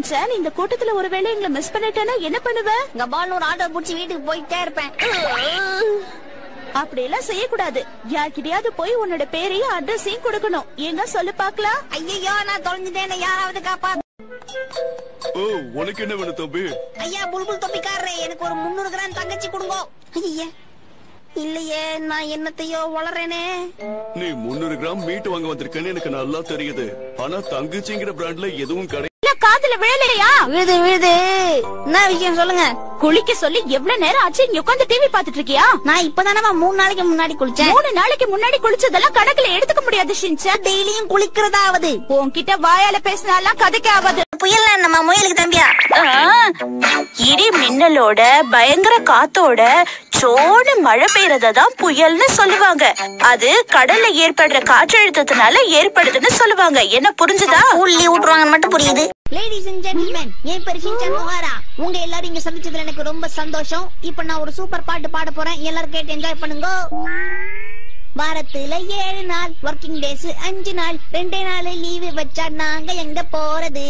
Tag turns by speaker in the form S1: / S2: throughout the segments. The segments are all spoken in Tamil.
S1: ஷின்சான் இந்த கூட்டத்துல ஒருவேளை எங்களை மிஸ் பண்ணிட்டேன்னா என்ன பண்ணுவ
S2: இங்க பால் ஒரு ஆட்டோ புடிச்சு வீட்டுக்கு போயிட்டே இருப்பேன்
S1: அப்படி எல்லாம் செய்யக்கூடாது யார்கிட்டயாவது போய் உன்னோட பேரையும் அட்ரஸையும் கொடுக்கணும் எங்க சொல்லு பாக்கலாம்
S2: ஐயோ நான் தொலைஞ்சிட்டேன்னு யாராவது காப்பா
S3: ஓ உனக்கு என்ன வேணும் தம்பி
S2: ஐயா புல்புல் தொப்பிக்காரரே எனக்கு ஒரு முன்னூறு கிராம் தங்கச்சி கொடுங்க ஐயா இல்லையே நான் என்னத்தையோ வளரேனே
S3: நீ முன்னூறு கிராம் மீட் வாங்க வந்திருக்கேன்னு எனக்கு நல்லா தெரியுது ஆனா தங்கச்சிங்கிற பிராண்ட்ல எதுவும் கிடையாது
S1: இல்ல காதுல விழலையா
S2: விழுது விழுது என்ன விஷயம் சொல்லுங்க
S1: குளிக்க சொல்லி எவ்வளவு நேரம் ஆச்சு இங்க உட்காந்து டிவி பாத்துட்டு இருக்கியா
S2: நான் இப்பதானே மூணு நாளைக்கு முன்னாடி குளிச்சேன்
S1: மூணு நாளைக்கு முன்னாடி குளிச்சதெல்லாம் கணக்குல எடுத்துக்க முடியாது ஷின்சான்
S2: டெய்லியும் குளிக்கிறதாவது
S1: உன்கிட்ட வாயால பேசினாலாம் கதைக்கு ஆகாது
S2: புயல் நம்ம முயலுக்கு தம்பியா
S1: இடி மின்னலோட பயங்கர காத்தோட சோடு மழை பெய்யறத தான் புயல்னு சொல்லுவாங்க அது கடல்ல ஏற்படுற காற்றழுத்தத்தினால ஏற்படுதுன்னு சொல்லுவாங்க என்ன புரிஞ்சுதா
S2: உள்ளி விட்டுருவாங்கன்னு மட்டும் புரியுது லேடிஸ் அண்ட் ஜென்டில்மேன் என் பேரு ஷின்சான் நோஹாரா உங்க எல்லாரும் இங்க சந்திச்சதுல எனக்கு ரொம்ப சந்தோஷம் இப்ப நான் ஒரு சூப்பர் பாட்டு பாட போறேன் எல்லாரும் கேட்டு என்ஜாய் பண்ணுங்க வாரத்துல ஏழு நாள் ஒர்க்கிங் டேஸ் அஞ்சு நாள் ரெண்டே நாள் லீவு வச்சா நாங்க எங்க போறது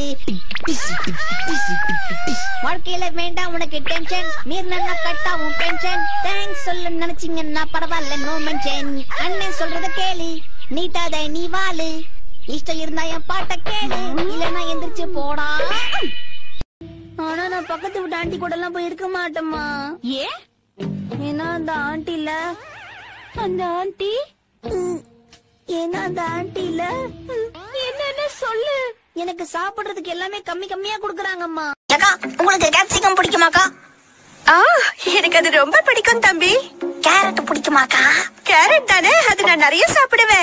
S2: வாழ்க்கையில வேண்டாம் உனக்கு டென்ஷன் நீர் நல்லா கட்டா உன் டென்ஷன் தேங்க்ஸ் சொல்ல நினைச்சீங்கன்னா பரவாயில்ல நோ மென்ஷன் அண்ணன் சொல்றத கேளு நீட்டாத நீ வாழு இஷ்டம் இருந்தா என் பாட்ட கேளு இல்லன்னா எந்திரிச்சு போடா ஆனா நான் பக்கத்து வீட்டு ஆண்டி கூட எல்லாம் போய் இருக்க மாட்டேம்மா
S1: ஏன்
S2: ஏன்னா அந்த ஆண்டி இல்ல
S1: அந்த ஆண்டி
S2: ம், ஏன்னா அந்த ஆண்டி இல்ல
S1: என்னன்னு சொல்லு
S2: எனக்கு சாப்பிடுறதுக்கு எல்லாமே கம்மி கம்மியா குடுக்கறாங்கம்மா அக்கா உங்களுக்கு கேப்சிகம் பிடிக்குமாக்கா
S4: ஆ எனக்கு அது ரொம்ப பிடிக்கும் தம்பி
S2: கேரட் பிடிக்குமாக்கா
S4: கேரட் தானே அது நான் நிறைய சாப்பிடுவேன்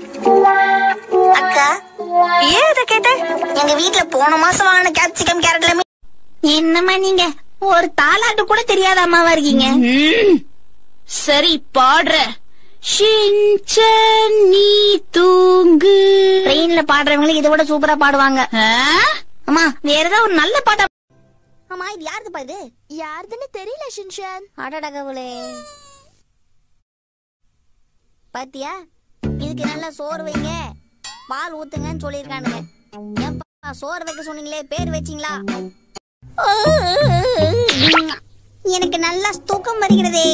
S2: அக்கா
S4: ஏன் அதை கேட்ட
S2: எங்க வீட்ல போன மாசம் வாங்கின கேப்சிகம் கேரட்ல என்னம்மா நீங்க ஒரு தாலாட்டு கூட தெரியாத அம்மாவா இருக்கீங்க
S1: சரி பாடுற ஷின்சான் நீ தூங்கு
S2: ட்ரெயின்ல பாடுறவங்களுக்கு இதை விட சூப்பரா பாடுவாங்க
S1: ஆ?
S2: அம்மா வேற ஏதாவது ஒரு நல்ல பாட்டா ஆமா இது யாருதுப்பா இது
S4: யாருதுன்னு தெரியல ஷின்ஷான்
S2: அடடகவுளே பாத்தியா இதுக்கு நல்லா சோறு வைங்க பால் ஊத்துங்கன்னு சொல்லிருக்கானுங்க ஏப்பா சோறு வைக்க சொன்னீங்களே பேர் வச்சீங்களா எனக்கு நல்லா தூக்கம் வருகிறதே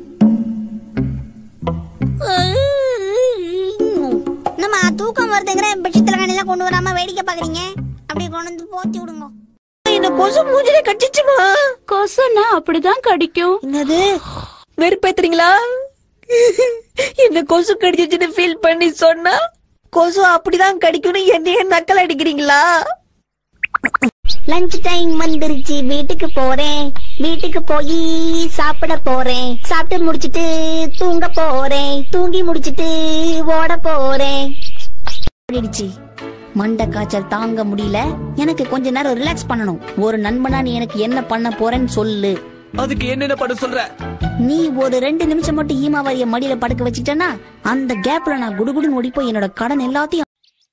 S2: நம்ம தூக்கம் வருதுங்கிற பெட்ஷீட் எல்லாம் கொண்டு வராம வேடிக்கை பாக்குறீங்க அப்படியே கொண்டு வந்து போத்தி விடுங்க
S4: என்ன கொசு மூஞ்சில கடிச்சிச்சுமா
S1: கொசுனா அப்படிதான் கடிக்கும்
S4: என்னது வெறுப்பேத்துறீங்களா என்ன கொசு கடிச்சிச்சுன்னு ஃபீல் பண்ணி சொன்னா கொசு அப்படிதான் கடிக்கும்னு என்னைய நக்கல் அடிக்கிறீங்களா
S2: லஞ்ச் டைம் வந்துருச்சு வீட்டுக்கு போறேன் வீட்டுக்கு போய் சாப்பிட போறேன் சாப்பிட்டு முடிச்சிட்டு தூங்க போறேன் தூங்கி முடிச்சிட்டு ஓட போறேன் ஓடிடுச்சு மண்டை காய்ச்சல் தாங்க முடியல எனக்கு கொஞ்ச நேரம் ரிலாக்ஸ் பண்ணணும் ஒரு நண்பனா நீ எனக்கு என்ன பண்ண போறேன்னு சொல்லு
S5: அதுக்கு என்னென்ன பண்ண சொல்ற
S2: நீ ஒரு ரெண்டு நிமிஷம் மட்டும் ஈமாவாரிய மடியில படுக்க வச்சுட்டேன்னா அந்த கேப்ல நான் குடுகுடுன்னு ஓடி போய் என்னோட கடன் எல்லாத்தையும்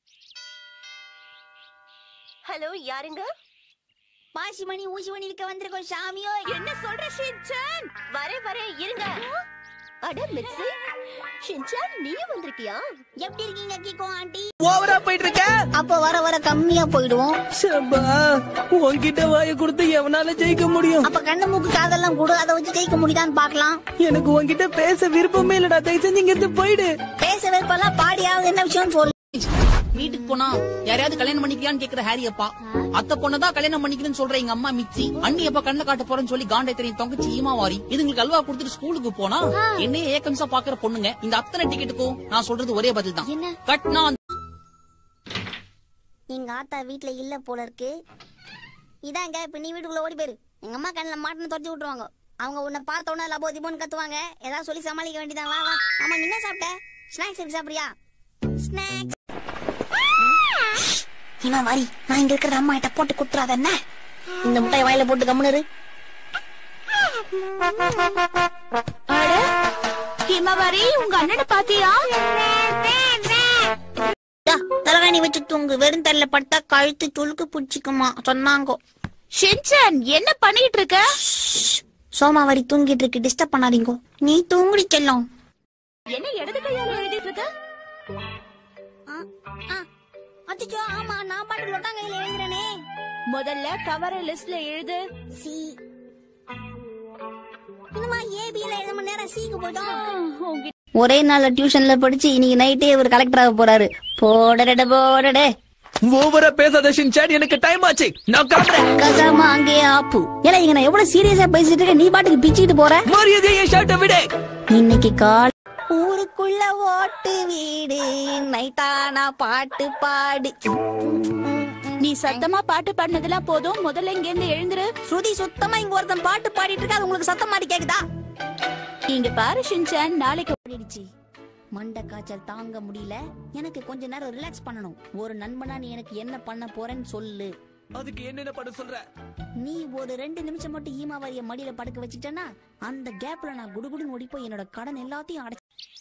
S4: ஹலோ யாருங்க
S2: பாசி மணி ஊசி மணி இருக்க வந்திருக்கோம் சாமியோ
S4: என்ன சொல்ற ஷின்சான் வரே வரே இருங்க அட மிட்ஸி ஷின்சான் நீயும் வந்திருக்கியா
S2: எப்படி இருக்கீங்க கீகோ ஆண்டி
S5: ஓவரா போயிட்டு இருக்க
S2: அப்போ வர வர கம்மியா போயிடுவோம்
S5: சபா உன்கிட்ட வாய கொடுத்து எவனால ஜெயிக்க முடியும்
S2: அப்ப கண்ணு மூக்கு காதெல்லாம் கூட அதை வச்சு ஜெயிக்க முடியுதான்னு பாக்கலாம்
S5: எனக்கு உன்கிட்ட பேச விருப்பமே இல்லடா தயவு செஞ்சு இங்க இருந்து போயிடு
S2: பேச வேறுபெல்லாம் பாடியாவது என்ன விஷயம் சொல்லு
S6: வீட்டுக்கு போனா யாரையாவது கல்யாணம் பண்ணிக்கிறியான்னு கேக்குற ஹாரி அப்பா அத்தை பொண்ணதான் கல்யாணம் பண்ணிக்கிறேன்னு சொல்ற எங்க அம்மா மிச்சி அண்ணி அப்பா கண்ணை காட்ட போறேன்னு சொல்லி காண்டை தெரியும் தொங்கச்சி ஈமாவாரி இதுங்களுக்கு அல்வா கொடுத்துட்டு ஸ்கூலுக்கு போனா என்னைய ஏக்கம்சா பாக்குற பொண்ணுங்க இந்த அத்தனை டிக்கெட்டுக்கும் நான் சொல்றது ஒரே பதில் தான் கட்னா
S2: எங்க ஆத்தா வீட்ல இல்ல போல இருக்கு இதாங்க இப்ப நீ வீட்டுக்குள்ள ஓடி போயிரு எங்க அம்மா கண்ணுல மாட்டுன்னு தொடச்சு விட்டுருவாங்க அவங்க உன்னை பார்த்த உடனே லபோ திபோன்னு கத்துவாங்க ஏதாவது சொல்லி சமாளிக்க வேண்டியதான் வா வா ஆமா நீ என்ன சாப்பிட்ட ஸ்நாக்ஸ் எப்படி சாப்பிடுறியா ஸ்நாக்ஸ் இவன் வாரி நான் இங்க இருக்கிற அம்மா கிட்ட போட்டு குத்துறாத என்ன இந்த முட்டைய வாயில போட்டு கம்முனு இரு.
S1: அட ஹிமவாரி உங்க அண்ணனை பாத்தியா
S2: டா, தலகாணி வச்சு தூங்கு வெறும் தரையில படுத்தா கழுத்து துளுக்கு பிடிச்சிக்குமா சொன்னாங்க
S1: ஷின்சான் என்ன பண்ணிட்டு இருக்க
S2: சோமாவாரி தூங்கிட்டு இருக்கு டிஸ்டர்ப் பண்ணாதீங்க நீ தூங்குடி செல்லம்
S1: என்ன இடது கையால எழுதிட்டு இருக்க
S2: அச்சோ ஆமா நான் பாட்டு லொட்டாங்கையில எழுதுறேனே
S1: முதல்ல கவர லிஸ்ட்ல எழுது
S2: சி என்னமா ஏபில எழுத மணி நேரம் சிக்கு போயிட்டோம் ஒரே நாள்ல டியூஷன்ல படிச்சு இன்னைக்கு நைட்டே ஒரு கலெக்டர் ஆக போறாரு போடட போடடே
S5: ஓவரா பேசாத ஷின்சான் எனக்கு டைம் ஆச்சு நான் கிளம்புறேன்
S2: கசாம அங்கே ஆப்பு ஏன்னா இங்க நான் எவ்வளவு சீரியஸா பேசிட்டு இருக்கேன் நீ பாட்டுக்கு பிச்சுக்கிட்டு போற
S5: மரியாதையை என் ஷர்ட்டை விடு
S2: இன்னைக்கு கால் ஊருக்குள்ள ஓட்டு வீடு நைட்டானா பாட்டு பாடு
S1: நீ சத்தமா பாட்டு பாடினதெல்லாம் போதும் முதல்ல இங்க இருந்து எழுந்துரு
S2: ஸ்ருதி சுத்தமா இங்க ஒருத்தன் பாட்டு பாடிட்டு இருக்கா அது உங்களுக்கு சத்தம் மாதிரி கேக்குதா
S1: இங்க பாரு ஷின்சான் நாளைக்கு
S2: ஓடிடுச்சு மண்டை காய்ச்சல் தாங்க முடியல எனக்கு கொஞ்ச நேரம் ரிலாக்ஸ் பண்ணணும் ஒரு நண்பனா நீ எனக்கு என்ன பண்ண போறேன்னு சொல்லு
S5: அதுக்கு என்னென்ன பண்ண சொல்ற
S2: நீ ஒரு ரெண்டு நிமிஷம் மட்டும் ஈமாவாரிய மடியில படுக்க வச்சுட்டேன்னா அந்த கேப்ல நான் குடுகுடுன்னு ஓடி போய் என்னோட கடன் எல்லாத்தையும் அடை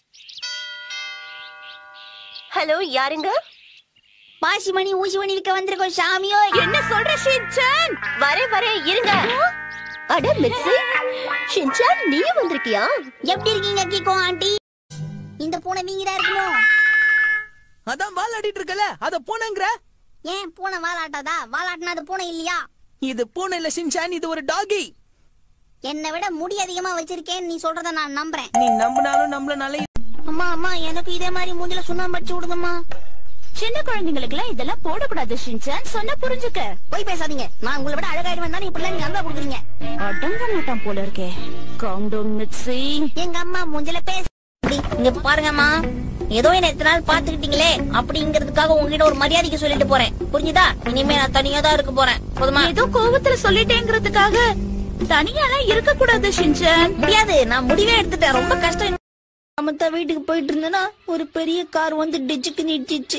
S1: ஹலோ யாருங்க
S2: பாசிமணி ஊசிமணி விற்க வந்திருக்கோம் சாமியோ
S1: என்ன சொல்ற ஷின்சான் வரே வரே இருங்க அட மிட்ஸி ஷின்சான் நீயும் வந்திருக்கியா
S2: எப்படி இருக்கீங்க கிக்கோ ஆண்டி இந்த பூனை வீங்கிதான் இருக்குமோ
S5: அதான் வால் ஆடிட்டு இருக்கல அத பூனைங்கிற
S2: ஏன் பூனை வாலாட்டாதா வாலாட்டினா அது பூனை இல்லையா
S5: இது பூனை இல்ல ஷின்சான் இது ஒரு டாகி
S2: என்னை விட முடி அதிகமா வச்சிருக்கேன்னு நீ சொல்றத நான் நம்புறேன்
S5: நீ நம்பினாலும் நம்மளனால
S2: அம்மா அம்மா எனக்கு இதே மாதிரி மூஞ்சில சுண்ணாம்பு அடிச்சு விடுங்கம்மா
S1: சின்ன குழந்தைங்களுக்கு எல்லாம் இதெல்லாம் போடக்கூடாது ஷின்சான் சொன்னா புரிஞ்சுக்க
S2: போய் பேசாதீங்க நான் உங்களை விட அழகாயிடுவேன் தானே இப்படி நீங்க அன்பா கொடுக்குறீங்க
S1: அடங்க மாட்டான் போல இருக்கே கவுண்டவுன் மிட்ஸி
S2: எங்க அம்மா மூஞ்சில பேச இங்க பாருங்கம்மா ஏதோ என்ன எத்தனை நாள் பாத்துக்கிட்டீங்களே அப்படிங்கறதுக்காக உங்ககிட்ட ஒரு மரியாதைக்கு சொல்லிட்டு போறேன் புரிஞ்சுதா இனிமே நான் தனியா தான் இருக்க போறேன் போதுமா
S1: ஏதோ கோவத்துல சொல்லிட்டேங்கிறதுக்காக தனியாலாம் இருக்க கூடாது ஷின்சான்
S2: முடியாது நான் முடிவே எடுத்துட்டேன் ரொம்ப கஷ்டம் அமத்தா வீட்டுக்கு போயிட்டு இருந்தேன்னா ஒரு பெரிய கார் வந்து டிச்சுக்கு நிட்டுச்சு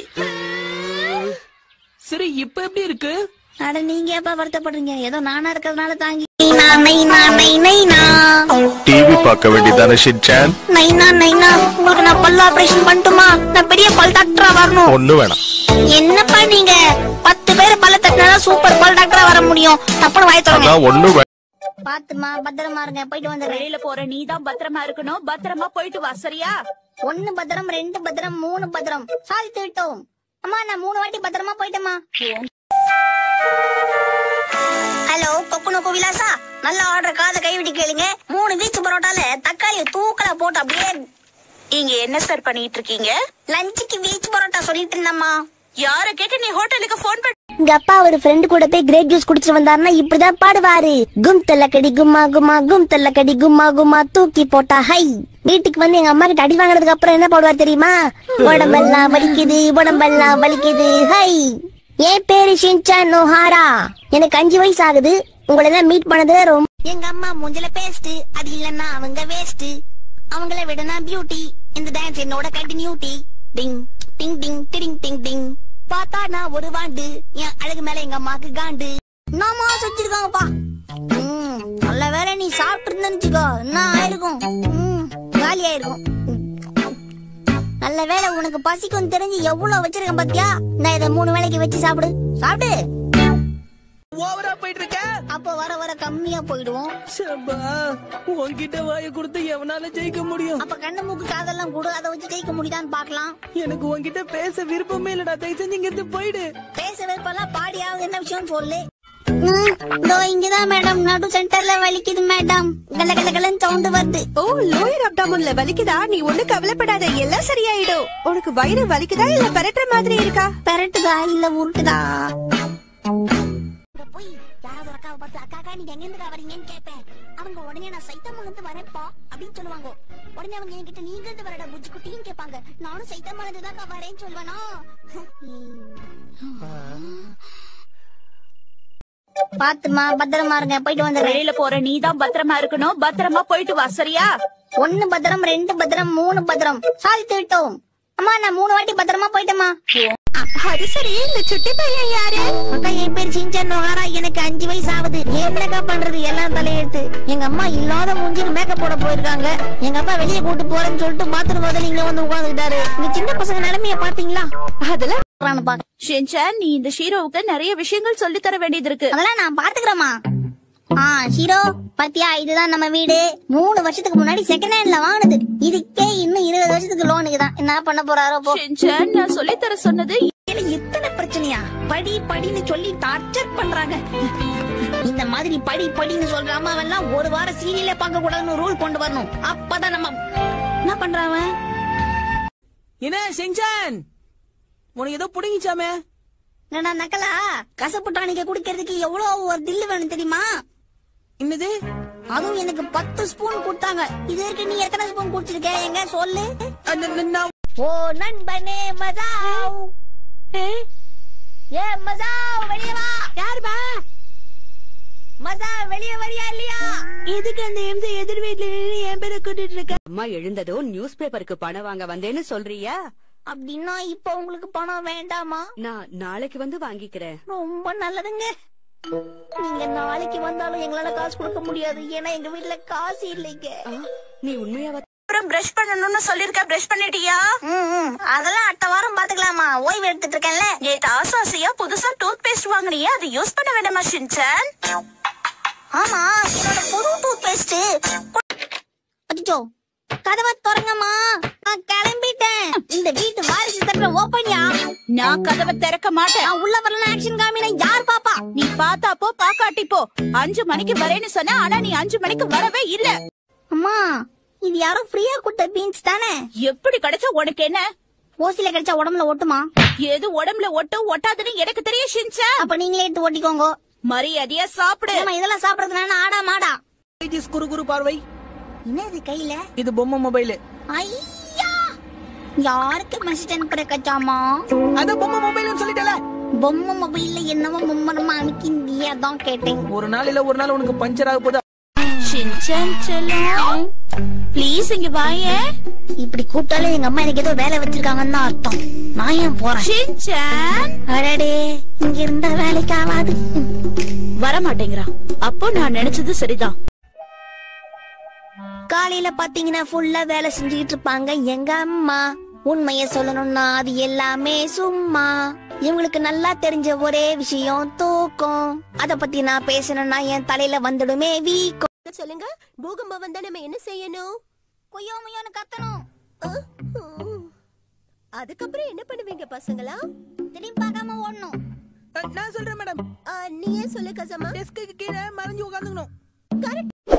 S5: சரி இப்ப எப்படி இருக்கு
S2: அட நீங்க ஏப்பா வருத்தப்படுறீங்க ஏதோ நானா இருக்கிறதுனால தாங்கி நைனா நைனா
S7: டிவி பார்க்க வேண்டியதானே ஷின்சான்
S2: நைனா நைனா உங்களுக்கு நான் பல்லு ஆபரேஷன் பண்ணட்டுமா நான் பெரிய பல் டாக்டரா வரணும்
S7: ஒண்ணு வேணாம்
S2: என்னப்பா நீங்க பத்து பேர் பல்ல தட்டினா சூப்பர் பல் டாக்டரா வர முடியும் தப்புன்னு வாய தொடங்க
S7: அதான் ஒண்ணு வே-
S2: பாத்துமா பத்திரமா இருங்க போயிட்டு வந்துடுறேன்
S1: வெளியில போற நீ தான் பத்திரமா இருக்கணும் பத்திரமா போயிட்டு வா சரியா
S2: ஒன்னு பத்திரம் ரெண்டு பத்திரம் மூணு பத்திரம் சாதித்து விட்டோம் அம்மா நான் மூணு வாட்டி பத்திரமா போயிட்டேமா ஹலோ கொக்குனோ கோவிலாசா நல்ல ஆர்டர் காதை கைவிட்டு கேளுங்க மூணு வீச்சு பரோட்டால தக்காளி தூக்கலா போட்டு அப்படியே
S1: இங்க என்ன சார் பண்ணிட்டு இருக்கீங்க
S2: லஞ்சுக்கு வீச்சு பரோட்டா சொல்லிட்டு இருந்தம்மா
S1: யார கேட்டு நீ ஹோட்டலுக்கு போன் பண்ண
S2: எங்க அப்பா ஒரு ஃப்ரெண்டு கூட போய் கிரேப் ஜூஸ் குடிச்சிட்டு வந்தாருன்னா இப்படிதான் பாடுவாரு கும் தள்ளக்கடி கும்மா கும்மா கும் தள்ளக்கடி கும்மா கும்மா தூக்கி போட்டா ஹை வீட்டுக்கு வந்து எங்க அம்மா கிட்ட அடி வாங்குறதுக்கு அப்புறம் என்ன பாடுவார் தெரியுமா உடம்பெல்லாம் வலிக்குது உடம்பெல்லாம் வலிக்குது ஹை என் பேரு ஷின்சான் நோஹாரா எனக்கு அஞ்சு வயசு ஆகுது உங்களை எல்லாம் மீட் பண்ணது ரொம்ப எங்க அம்மா மூஞ்சில பேஸ்ட் அது இல்லன்னா அவங்க வேஸ்ட் அவங்கள விட நான் பியூட்டி இந்த டான்ஸ் என்னோட கண்டினியூட்டி டிங் டிங் டிங் டிடிங் டிங் டிங் பார்த்தா நான் ஒரு வாண்டு என் அழகு மேல எங்க அம்மாக்கு காண்டு நாமா செஞ்சிருக்காங்கப்பா ம், நல்ல வேளை நீ சாப்பிட்டு இருந்துச்சுக்கோ என்ன ஆயிருக்கும் ம், காலி ஆயிருக்கும் ம். நல்ல வேளை உனக்கு பசிக்கும் தெரிஞ்சு எவ்வளவு வச்சிருக்கேன் பாத்தியா நான் இதை மூணு வேளைக்கு வச்சு சாப்பிடு சாப்பிடு
S5: ஓவரா போயிட்டு இருக்க
S2: அப்போ வர வர கம்மியா போயிடுவோம்
S5: சபா உன்கிட்ட வாயை கொடுத்து எவனால ஜெயிக்க முடியும்
S2: அப்ப கண்ணு மூக்கு காதெல்லாம் கூட அதை வச்சு ஜெயிக்க முடியுதான்னு பாக்கலாம்
S5: எனக்கு உன்கிட்ட பேச விருப்பமே இல்லடா தயவு செஞ்சு இங்க இருந்து போயிடு
S2: பேச வெறுப்பெல்லாம் பாடியாவது என்ன விஷயம் சொல்லு இதோ இங்கதான் மேடம் நடு சென்டர்ல வலிக்குது மேடம் கல கல கலன்னு சவுண்ட் வருது
S8: ஓ லோயர் அப்டாமன்ல வலிக்குதா நீ ஒண்ணு கவலைப்படாத எல்லாம் சரியாயிடும் உனக்கு வயிறு வலிக்குதா இல்ல பரட்டுற மாதிரி இருக்கா
S2: பெரட்டுதா இல்ல உருட்டுதா போய் யாராவது ஒரு அக்காவை பார்த்து அக்கா அக்கா நீங்க எங்க இருந்து வரீங்கன்னு கேட்பேன் அவங்க உடனே நான் சைத்தம்மா இருந்து வரேன்ப்பா அப்படின்னு சொல்லுவாங்க உடனே அவங்க என்கிட்ட நீங்க இருந்து வரடா புஜ்ஜி குட்டின்னு கேட்பாங்க நானும் சைத்தம்மா இருந்து தான் வரேன்னு சொல்லுவேனா பாத்துமா பத்திரமா இருங்க போயிட்டு வந்துடுறேன்
S1: வெளியில போற நீ தான் பத்திரமா இருக்கணும் பத்திரமா போயிட்டு வா சரியா
S2: ஒன்னு பத்திரம் ரெண்டு பத்திரம் மூணு பத்திரம் சாதித்து விட்டோம் அம்மா நான் மூணு வாட்டி பத்திரமா போயிட்டேமா
S8: அது சரி இந்த சுட்டி பையன் யாரு
S2: அக்கா என் பேர் சிஞ்சன் நோஹாரா எனக்கு அஞ்சு வயசு ஆகுது ஏன் மேக்கப் பண்றது எல்லாம் தலையெழுத்து எங்க அம்மா இல்லாத மூஞ்சிக்கு மேக்கப் போட போயிருக்காங்க எங்க அப்பா வெளியே கூட்டு போறேன்னு சொல்லிட்டு பாத்ரூம் முதல்ல இங்க வந்து உட்காந்துக்கிட்டாரு இந்த சின்ன பசங்க நிலைமைய பாத்தீங்களா
S8: அதெல்லாம்
S2: பாக்க
S1: ஷின்சான் நீ இந்த ஷீரோவுக்கு நிறைய விஷயங்கள் சொல்லி தர வேண்டியது இருக்கு
S2: அதெல்லாம் நான் பாத்துக்கிறேம்மா ஆ ஹீரோ பாத்தியா இதுதான் நம்ம வீடு மூணு வருஷத்துக்கு முன்னாடி செகண்ட் ஹேண்ட்ல வாங்கினது இதுக்கே இன்னும் இருபது வருஷத்துக்கு லோனுக்கு தான் என்ன பண்ண போறாரோ போ
S1: ஷின்சான் நான் சொல்லி தர சொன்னது
S2: இத்தனை பிரச்சனையா படி படின்னு சொல்லி டார்ச்சர் பண்றாங்க இந்த மாதிரி படி படின்னு சொல்ற அம்மாவெல்லாம் ஒரு வாரம் சீரியலே பார்க்க கூடாதுன்னு ரூல் கொண்டு வரணும் அப்பதான் நம்ம என்ன பண்றாவன்
S5: என்ன செஞ்சான் உனக்கு ஏதோ புடிங்கிச்சாமே
S2: என்னடா நக்கலா கசப்பு டானிக்க குடிக்கிறதுக்கு எவ்வளவு ஒரு தில்லு வேணும் தெரியுமா
S5: என்னது
S2: அதுவும் எனக்கு பத்து ஸ்பூன் கொடுத்தாங்க இது வரைக்கும் நீ எத்தனை ஸ்பூன் குடிச்சிருக்க எங்க சொல்லு
S5: அஹ் ந- ந- நான்
S2: ஓ நண்பனே மசாவ் ஏ மசாவ் வெளிய வா யார் பா மசா வெளிய வரியா இல்லையா
S8: எதுக்கு அந்த எம்சி எதிர் வீட்டுல நின்னு என் பேரை கூட்டிட்டு இருக்க
S9: அம்மா எழுந்ததும் நியூஸ் பேப்பருக்கு பணம் வாங்க வந்தேன்னு சொல்றியா
S2: அப்படின்னா இப்ப உங்களுக்கு பணம் வேண்டாமா
S9: நான் நாளைக்கு வந்து வாங்கிக்கிறேன்
S2: ரொம்ப நல்லதுங்க நீங்க நாளைக்கு வந்தாலும் எங்களால காசு கொடுக்க முடியாது ஏன்னா எங்க வீட்ல காசு இல்லைங்க
S9: ஆ, நீ உண்மையாவா
S1: அப்புறம் பிரஷ் பண்ணணும்னு சொல்லிருக்க பிரஷ் பண்ணிட்டியா
S2: அதெல்லாம் அடுத்த வாரம் பாத்துக்கலாமா ஓய்வு எடுத்துட்டு இருக்கேன்ல
S1: நேத்து ஆசாசியா புதுசா டூத் பேஸ்ட் வாங்குனியே அது யூஸ் பண்ண வேண்டாமா ஷின்சான்
S2: ஆமா என்னோட புது டூத் பேஸ்ட் அச்சோ கதவை திறங்கம்மா நான் கிளம்பிட்டேன் இந்த வீட்டு வாரிசு தட்டுற ஓப்பன்யா
S1: நான் கதவை திறக்க மாட்டேன்
S2: நான் உள்ள வரல ஆக்ஷன் காமினா யார் பாப்பா
S1: நீ பார்த்தா போ பாக்காட்டி போ அஞ்சு மணிக்கு வரேன்னு சொன்ன ஆனா நீ அஞ்சு மணிக்கு வரவே இல்ல
S2: அம்மா இது யாரோ ஃப்ரீயா கொடுத்த பீன்ஸ் தானே
S1: எப்படி கிடைச்சா உனக்கு என்ன
S2: ஓசில கிடைச்சா உடம்புல ஒட்டுமா
S1: எது உடம்புல ஒட்டும் ஒட்டாதுன்னு எனக்கு தெரியும் ஷின்சான்
S2: அப்ப நீங்களே எடுத்து ஒட்டிக்கோங்க
S1: மரியாதையா சாப்பிடு
S2: ஏம்மா, இதெல்லாம் சாப்பிடறதுனால ஆடா மாடா
S5: ஐஜிஸ் குறு குறு பார்வை
S2: என்னது கையில
S5: இது பொம்மை மொபைல்
S2: ஐயா யாருக்கு மெசேஜ் அனுப்புற கச்சாமா
S5: அத பொம்மை மொபைல்னு சொல்லிட்டல
S2: பொம்மை மொபைல்ல என்னவோ மும்மரமா அமைக்கிந்திய அதான் கேட்டேன்
S5: ஒரு நாள் இல்ல ஒரு நாள் உனக்கு பஞ்சர் ஆக போகுது
S1: ஷின்சான் செல்லம் ப்ளீஸ் இங்க வாயேன்
S2: இப்படி கூப்பிட்டாலே எங்க அம்மா எனக்கு ஏதோ வேலை வச்சிருக்காங்கன்னு தான் அர்த்தம் நான் ஏன் போறேன்
S1: ஷின்சான்
S2: அடடே இங்க இருந்தா வேலைக்கு ஆகாது
S1: வர மாட்டேங்கிறான் அப்போ நான் நினைச்சது சரிதான்
S2: காலையில பாத்தீங்கன்னா ஃபுல்லா வேலை செஞ்சுக்கிட்டு இருப்பாங்க எங்க அம்மா உண்மைய சொல்லணும்னா அது எல்லாமே சும்மா இவங்களுக்கு நல்லா தெரிஞ்ச ஒரே விஷயம் தூக்கம் அத பத்தி நான் பேசணும்னா என் தலையில வந்துடுமே வீக்கம்
S8: சொல்லுங்க பூகம்பம் வந்தா நம்ம என்ன செய்யணும்
S2: கொய்யோ முய்யோன்னு கத்தணும்
S8: அஹ், ஹம். அதுக்கப்புறம் என்ன பண்ணுவீங்க பசங்களா
S2: திரும்பி பார்க்காம ஓடணும்
S5: அஹ் நான் சொல்றேன் மேடம்
S8: ஆ, நீ ஏன் சொல்லு கசமா
S5: டெஸ்க்கு கீழே மறைஞ்சு உட்காந்துக்கணும்
S8: கரெக்ட்